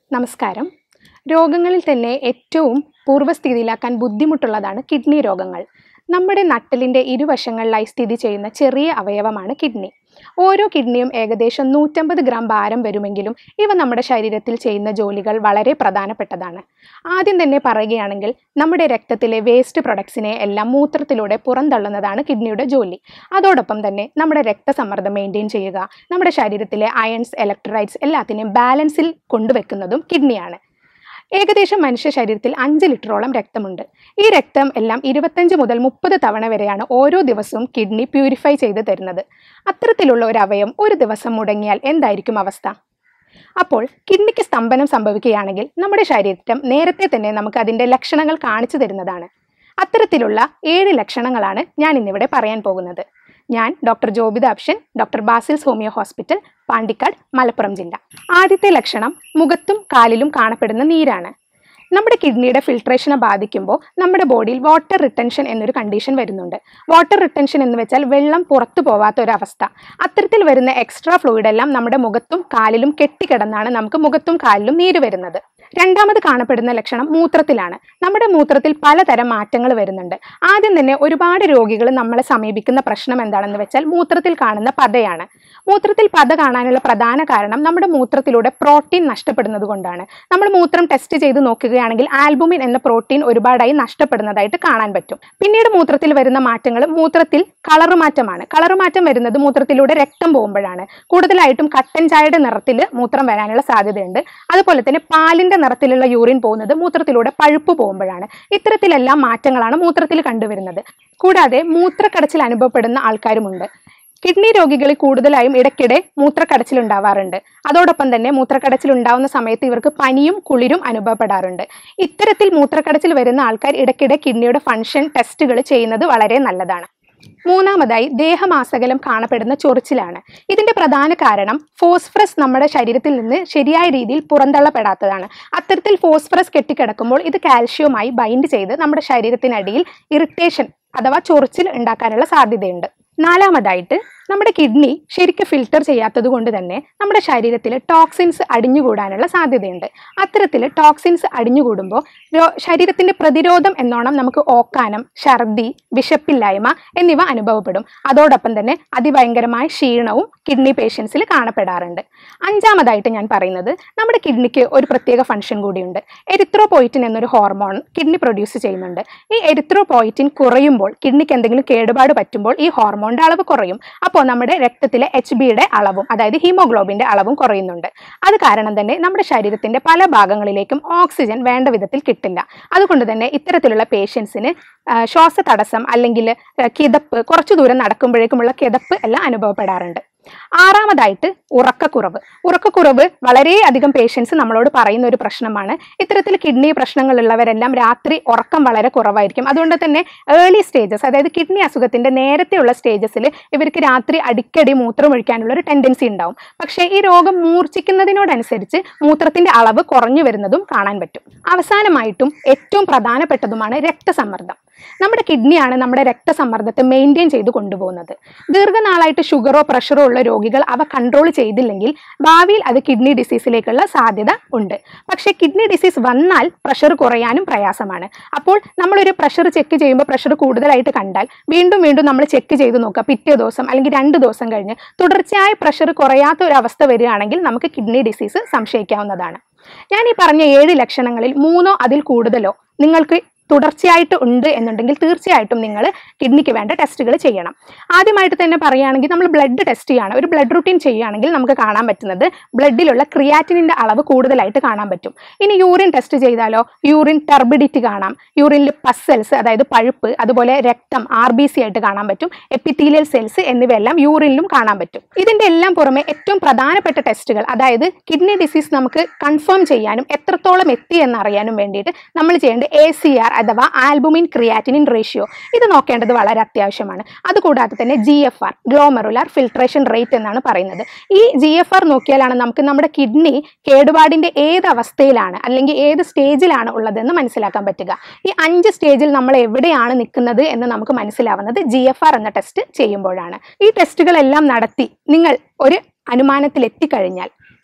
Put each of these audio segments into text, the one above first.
നമസ്കാരം രോഗങ്ങളിൽ തന്നെ ഏറ്റവും പൂർവ്വസ്ഥിതിയിലാക്കാൻ ബുദ്ധിമുട്ടുള്ളതാണ് കിഡ്നി രോഗങ്ങൾ നമ്മുടെ നട്ടലിൻ്റെ ഇരുവശങ്ങളിലായി സ്ഥിതി ചെയ്യുന്ന ചെറിയ അവയവമാണ് കിഡ്നി ഓരോ കിഡ്നിയും ഏകദേശം നൂറ്റമ്പത് ഗ്രാം ഭാരം വരുമെങ്കിലും ഇവ നമ്മുടെ ശരീരത്തിൽ ചെയ്യുന്ന ജോലികൾ വളരെ പ്രധാനപ്പെട്ടതാണ് ആദ്യം തന്നെ പറയുകയാണെങ്കിൽ നമ്മുടെ രക്തത്തിലെ വേസ്റ്റ് പ്രൊഡക്ട്സിനെ എല്ലാം മൂത്രത്തിലൂടെ പുറന്തള്ളുന്നതാണ് കിഡ്നിയുടെ ജോലി അതോടൊപ്പം തന്നെ നമ്മുടെ രക്തസമ്മർദ്ദം മെയിൻറ്റെയിൻ ചെയ്യുക നമ്മുടെ ശരീരത്തിലെ അയൺസ് ഇലക്ട്രോലൈറ്റ്സ് എല്ലാത്തിനെയും ബാലൻസിൽ കൊണ്ടുവെക്കുന്നതും കിഡ്നിയാണ് ഏകദേശം മനുഷ്യ ശരീരത്തിൽ അഞ്ച് ലിറ്ററോളം രക്തമുണ്ട് ഈ രക്തം എല്ലാം ഇരുപത്തഞ്ച് മുതൽ മുപ്പത് തവണ വരെയാണ് ഓരോ ദിവസവും കിഡ്നി പ്യൂരിഫൈ ചെയ്ത് തരുന്നത് അത്തരത്തിലുള്ള ഒരു അവയം ഒരു ദിവസം മുടങ്ങിയാൽ എന്തായിരിക്കും അവസ്ഥ അപ്പോൾ കിഡ്നിക്ക് സ്തംഭനം സംഭവിക്കുകയാണെങ്കിൽ നമ്മുടെ ശരീരം നേരത്തെ തന്നെ നമുക്ക് അതിൻ്റെ ലക്ഷണങ്ങൾ കാണിച്ചു തരുന്നതാണ് അത്തരത്തിലുള്ള ഏഴ് ലക്ഷണങ്ങളാണ് ഞാൻ ഇന്നിവിടെ പറയാൻ പോകുന്നത് ഞാൻ ഡോക്ടർ ജോബിത അപ്ഷൻ doctor Basil's homeo hospital Pandikkad Malappuram ജില്ല ആദ്യത്തെ ലക്ഷണം മുഖത്തും കാലിലും കാണപ്പെടുന്ന നീരാണ് നമ്മുടെ കിഡ്നിയുടെ ഫിൽട്രേഷനെ ബാധിക്കുമ്പോൾ നമ്മുടെ ബോഡിയിൽ വാട്ടർ റിട്ടൻഷൻ എന്നൊരു കണ്ടീഷൻ വരുന്നുണ്ട് വാട്ടർ റിട്ടൻഷൻ എന്ന് വെച്ചാൽ വെള്ളം പുറത്തു പോവാത്ത ഒരു അവസ്ഥ അത്തരത്തിൽ വരുന്ന എക്സ്ട്രാ ഫ്ലൂയിഡ് എല്ലാം നമ്മുടെ മുഖത്തും കാലിലും കെട്ടിക്കിടന്നാണ് നമുക്ക് മുഖത്തും കാലിലും നീര് വരുന്നത് രണ്ടാമത് കാണപ്പെടുന്ന ലക്ഷണം മൂത്രത്തിലാണ് നമ്മുടെ മൂത്രത്തിൽ പലതരം മാറ്റങ്ങൾ വരുന്നുണ്ട് ആദ്യം തന്നെ ഒരുപാട് രോഗികൾ നമ്മളെ സമീപിക്കുന്ന പ്രശ്നം എന്താണെന്ന് വെച്ചാൽ മൂത്രത്തിൽ കാണുന്ന പതയാണ് മൂത്രത്തിൽ പത കാണാനുള്ള പ്രധാന കാരണം നമ്മുടെ മൂത്രത്തിലൂടെ പ്രോട്ടീൻ നഷ്ടപ്പെടുന്നത് കൊണ്ടാണ് നമ്മൾ മൂത്രം ടെസ്റ്റ് ചെയ്ത് നോക്കുകയാണെങ്കിൽ ആൽബുമിൻ എന്ന പ്രോട്ടീൻ ഒരുപാടായി നഷ്ടപ്പെടുന്നതായിട്ട് കാണാൻ പറ്റും പിന്നീട് മൂത്രത്തിൽ വരുന്ന മാറ്റങ്ങൾ മൂത്രത്തിൽ കളറ് മാറ്റമാണ് കളറ് മാറ്റം വരുന്നത് മൂത്രത്തിലൂടെ രക്തം പോകുമ്പോഴാണ് കൂടുതലായിട്ടും കട്ടൻ ചായയുടെ നിറത്തിൽ മൂത്രം വരാനുള്ള സാധ്യതയുണ്ട് അതുപോലെ തന്നെ പാലിന്റെ നിറത്തിലുള്ള യൂറിൻ പോകുന്നത് മൂത്രത്തിലൂടെ പഴുപ്പ് പോകുമ്പോഴാണ് ഇത്തരത്തിലെല്ലാം മാറ്റങ്ങളാണ് മൂത്രത്തിൽ കണ്ടുവരുന്നത് കൂടാതെ മൂത്രക്കടച്ചിൽ അനുഭവപ്പെടുന്ന ആൾക്കാരുമുണ്ട് കിഡ്നി രോഗികളിൽ കൂടുതലായും ഇടയ്ക്കിടെ മൂത്രക്കടച്ചിൽ ഉണ്ടാവാറുണ്ട് അതോടൊപ്പം തന്നെ മൂത്രക്കടച്ചിൽ ഉണ്ടാവുന്ന സമയത്ത് ഇവർക്ക് പനിയും കുളിരും അനുഭവപ്പെടാറുണ്ട് ഇത്തരത്തിൽ മൂത്രക്കടച്ചിൽ വരുന്ന ആൾക്കാർ ഇടയ്ക്കിടെ കിഡ്നിയുടെ ഫങ്ഷൻ ടെസ്റ്റുകൾ ചെയ്യുന്നത് വളരെ നല്ലതാണ് മൂന്നാമതായി ദേഹമാസകലം കാണപ്പെടുന്ന ചൊറിച്ചിലാണ് ഇതിന്റെ പ്രധാന കാരണം ഫോസ്ഫറസ് നമ്മുടെ ശരീരത്തിൽ നിന്ന് ശരിയായ രീതിയിൽ പുറന്തള്ളപ്പെടാത്തതാണ് അത്തരത്തിൽ ഫോസ്ഫറസ് കെട്ടിക്കിടക്കുമ്പോൾ ഇത് കാൽഷ്യവുമായി ബൈൻഡ് ചെയ്ത് നമ്മുടെ ശരീരത്തിനടിയിൽ ഇറിറ്റേഷൻ അഥവാ ചൊറിച്ചിൽ ഉണ്ടാക്കാനുള്ള സാധ്യതയുണ്ട് നാലാമതായിട്ട് നമ്മുടെ കിഡ്നി ശരിക്കും ഫിൽട്ടർ ചെയ്യാത്തത് കൊണ്ട് തന്നെ നമ്മുടെ ശരീരത്തിൽ ടോക്സിൻസ് അടിഞ്ഞുകൂടാനുള്ള സാധ്യതയുണ്ട് അത്തരത്തിൽ ടോക്സിൻസ് അടിഞ്ഞുകൂടുമ്പോൾ ശരീരത്തിന്റെ പ്രതിരോധം എന്നോണം നമുക്ക് ഓക്കാനം ഛർദി വിശപ്പില്ലായ്മ എന്നിവ അനുഭവപ്പെടും അതോടൊപ്പം തന്നെ അതിഭയങ്കരമായ ക്ഷീണവും കിഡ്നി പേഷ്യൻസിൽ കാണപ്പെടാറുണ്ട് അഞ്ചാമതായിട്ട് ഞാൻ പറയുന്നത് നമ്മുടെ കിഡ്നിക്ക് ഒരു പ്രത്യേക ഫംഗ്ഷൻ കൂടിയുണ്ട് എരിത്രോപോയിറ്റിൻ എന്നൊരു ഹോർമോൺ കിഡ്നി പ്രൊഡ്യൂസ് ചെയ്യുന്നുണ്ട് ഈ എരിത്രോപോയിറ്റിൻ കുറയുമ്പോൾ കിഡ്നിക്ക് എന്തെങ്കിലും കേടുപാട് പറ്റുമ്പോൾ ഈ ഹോർമോണിന്റെ അളവ് കുറയും അപ്പോൾ നമ്മുടെ രക്തത്തിലെ എച്ച് ബിയുടെ അളവും അതായത് ഹീമോഗ്ലോബിന്റെ അളവും കുറയുന്നുണ്ട് അത് കാരണം തന്നെ നമ്മുടെ ശരീരത്തിന്റെ പല ഭാഗങ്ങളിലേക്കും ഓക്സിജൻ വേണ്ട വിധത്തിൽ കിട്ടില്ല അതുകൊണ്ട് തന്നെ ഇത്തരത്തിലുള്ള പേഷ്യൻസിന് ശ്വാസ തടസ്സം അല്ലെങ്കിൽ കിതപ്പ് കുറച്ചു ദൂരം നടക്കുമ്പോഴേക്കുമുള്ള കിതപ്പ് എല്ലാം അനുഭവപ്പെടാറുണ്ട് ആറാമതായിട്ട് ഉറക്കക്കുറവ് ഉറക്കക്കുറവ് വളരെയധികം പേഷ്യൻസ് നമ്മളോട് പറയുന്ന ഒരു പ്രശ്നമാണ് ഇത്തരത്തിൽ കിഡ്നി പ്രശ്നങ്ങളുള്ളവരെല്ലാം രാത്രി ഉറക്കം വളരെ കുറവായിരിക്കും അതുകൊണ്ട് തന്നെ ഏർലി സ്റ്റേജസ് അതായത് കിഡ്നി അസുഖത്തിന്റെ നേരത്തെയുള്ള സ്റ്റേജസിൽ ഇവർക്ക് രാത്രി അടിക്കടി മൂത്രമൊഴിക്കാനുള്ള ഒരു ടെൻഡൻസി ഉണ്ടാവും പക്ഷേ ഈ രോഗം മൂർച്ഛിക്കുന്നതിനോടനുസരിച്ച് മൂത്രത്തിന്റെ അളവ് കുറഞ്ഞു വരുന്നതും കാണാൻ പറ്റും അവസാനമായിട്ടും ഏറ്റവും പ്രധാനപ്പെട്ടതുമാണ് രക്തസമ്മർദ്ദം നമ്മുടെ കിഡ്നിയാണ് നമ്മുടെ രക്തസമ്മർദ്ദത്തെ മെയിൻറ്റെയിൻ ചെയ്ത് കൊണ്ടുപോകുന്നത് ദീർഘനാളായിട്ട് ഷുഗറോ പ്രഷറോ ഉള്ള രോഗികൾ അവ കൺട്രോൾ ചെയ്തില്ലെങ്കിൽ ഭാവിയിൽ അത് കിഡ്നി ഡിസീസിലേക്കുള്ള സാധ്യത ഉണ്ട് പക്ഷേ കിഡ്നി ഡിസീസ് വന്നാൽ പ്രഷർ കുറയാനും പ്രയാസമാണ് അപ്പോൾ നമ്മളൊരു പ്രഷർ ചെക്ക് ചെയ്യുമ്പോൾ പ്രഷർ കൂടുതലായിട്ട് കണ്ടാൽ വീണ്ടും വീണ്ടും നമ്മൾ ചെക്ക് ചെയ്ത് നോക്കുക പിറ്റേ ദിവസം അല്ലെങ്കിൽ രണ്ട് ദിവസം കഴിഞ്ഞ് തുടർച്ചയായ പ്രഷർ കുറയാത്ത ഒരു അവസ്ഥ വരികയാണെങ്കിൽ നമുക്ക് കിഡ്നി ഡിസീസ് സംശയിക്കാവുന്നതാണ് ഞാൻ ഈ പറഞ്ഞ ഏഴ് ലക്ഷണങ്ങളിൽ മൂന്നോ അതിൽ കൂടുതലോ നിങ്ങൾക്ക് തുടർച്ചയായിട്ട് ഉണ്ട് എന്നുണ്ടെങ്കിൽ തീർച്ചയായിട്ടും നിങ്ങൾ കിഡ്നിക്ക് വേണ്ട ടെസ്റ്റുകൾ ചെയ്യണം ആദ്യമായിട്ട് തന്നെ പറയുകയാണെങ്കിൽ നമ്മൾ ബ്ലഡ് ടെസ്റ്റ് ചെയ്യുകയാണ് ഒരു ബ്ലഡ് റുട്ടീൻ ചെയ്യുകയാണെങ്കിൽ നമുക്ക് കാണാൻ പറ്റുന്നത് ബ്ലഡിലുള്ള ക്രിയാറ്റിനിൻ്റെ അളവ് കൂടുതലായിട്ട് കാണാൻ പറ്റും ഇനി യൂറിൻ ടെസ്റ്റ് ചെയ്താലോ യൂറിൻ ടെർബിഡിറ്റി കാണാം യൂറിനിൽ പസൽസ് അതായത് പഴുപ്പ് അതുപോലെ രക്തം ആർ ബി സി ആയിട്ട് കാണാൻ പറ്റും എപ്പിത്തീലിയൽ സെൽസ് എന്നിവയെല്ലാം യൂറിനിലും കാണാൻ പറ്റും ഇതിൻ്റെ എല്ലാം പുറമെ ഏറ്റവും പ്രധാനപ്പെട്ട ടെസ്റ്റുകൾ അതായത് കിഡ്നി ഡിസീസ് നമുക്ക് കൺഫേം ചെയ്യാനും എത്രത്തോളം എത്തി എന്നറിയാനും വേണ്ടിയിട്ട് നമ്മൾ ചെയ്യേണ്ട എ സി ആർ അഥവാ ആൽബുമിൻ ക്രിയാറ്റിനിൻ റേഷ്യോ ഇത് നോക്കേണ്ടത് വളരെ അത്യാവശ്യമാണ് അതുകൂടാതെ തന്നെ G F R glomerular filtration rate എന്നാണ് പറയുന്നത് ഈ ജി എഫ് ആർ നോക്കിയാലാണ് നമുക്ക് നമ്മുടെ കിഡ്നി കേടുപാടിൻ്റെ ഏത് അവസ്ഥയിലാണ് അല്ലെങ്കിൽ ഏത് സ്റ്റേജിലാണ് ഉള്ളതെന്ന് മനസ്സിലാക്കാൻ പറ്റുക ഈ അഞ്ച് സ്റ്റേജിൽ നമ്മൾ എവിടെയാണ് നിൽക്കുന്നത് എന്ന് നമുക്ക് മനസ്സിലാവുന്നത് ജി എഫ് ആർ എന്ന ടെസ്റ്റ് ചെയ്യുമ്പോഴാണ് ഈ ടെസ്റ്റുകളെല്ലാം നടത്തി നിങ്ങൾ ഒരു അനുമാനത്തിൽ എത്തിക്കഴിഞ്ഞാൽ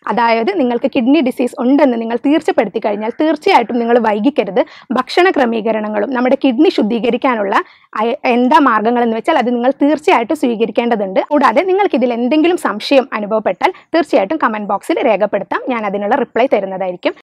അതായത് നിങ്ങൾക്ക് കിഡ്നി ഡിസീസ് ഉണ്ടെന്ന് നിങ്ങൾ തീർച്ചപ്പെടുത്തി കഴിഞ്ഞാൽ തീർച്ചയായിട്ടും നിങ്ങൾ വൈകിക്കരുത് ഭക്ഷണ ക്രമീകരണങ്ങളും നമ്മുടെ കിഡ്നി ശുദ്ധീകരിക്കാനുള്ള അയ- എന്താ മാർഗങ്ങൾ എന്ന് വെച്ചാൽ അത് നിങ്ങൾ തീർച്ചയായിട്ടും സ്വീകരിക്കേണ്ടതുണ്ട് കൂടാതെ നിങ്ങൾക്ക് ഇതിൽ എന്തെങ്കിലും സംശയം അനുഭവപ്പെട്ടാൽ തീർച്ചയായിട്ടും കമൻറ്റ് ബോക്സിൽ രേഖപ്പെടുത്താം ഞാൻ അതിനുള്ള റിപ്ലൈ തരുന്നതായിരിക്കും